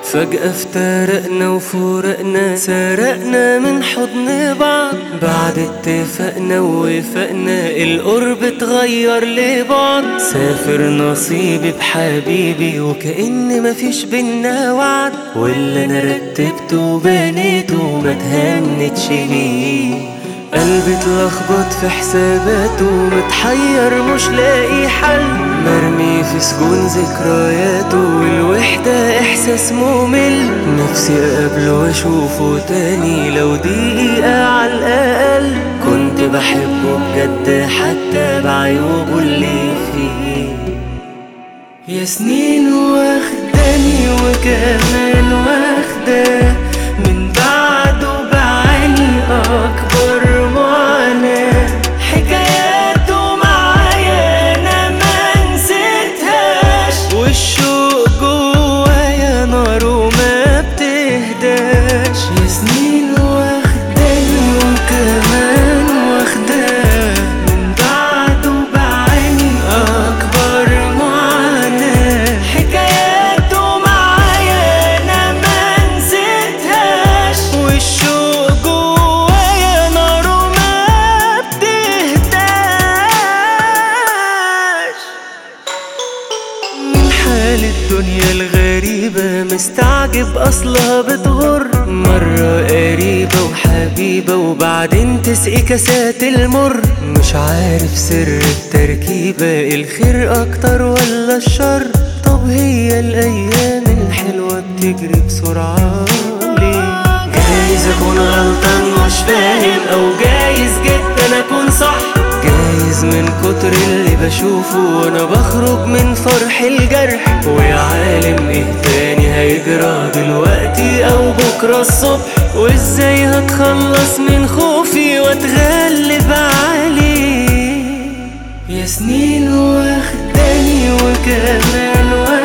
فجأة افترقنا وفرقنا سرقنا من حضن بعض بعد اتفقنا ووفقنا القرب اتغير لبعض سافر نصيبي بحبيبي وكأن مفيش بينا وعد واللي انا رتبته وبنيته ما تهنتش بيه قلبي اتلخبط في حساباته متحير مش لاقي حل مرمي في سجون ذكرياته والوحدة احساس ممل نفسي اقابله واشوفه تاني لو دقيقة على الاقل كنت بحبه بجد حتى بعيوبه اللي فيه يا سنين واخداني وكمان واخداه من بعده بعاني أكبر معاناة حكاياته معايا أنا ما نسيتهاش والشوق جوايا نار وما بتهداش يا سنين واخداني وكمان واخداه من بعده بعاني أكبر معاناة حكاياته معايا أنا ما نسيتهاش والشوق جوايا نار وما بتهداش من حال الدنيا الغريبة مستعجب أصلها بتغر مرة قريبة وحبيبة وبعدين تسقي كاسات المر مش عارف سر التركيبة الخير أكتر ولا الشر طب هي الأيام الحلوة بتجري بسرعة ليه جايز أكون غلطان مش فاهم أو جايز جدا أكون صح جايز من كتر اللي بشوفه وانا بخرج من فرح الجرح ويا عالم ايه تاني هيجرى دلوقتي او بكرة الصبح وازاي هتخلص من خوفي واتغلب عليه يا سنين واخداني وكمان واخداني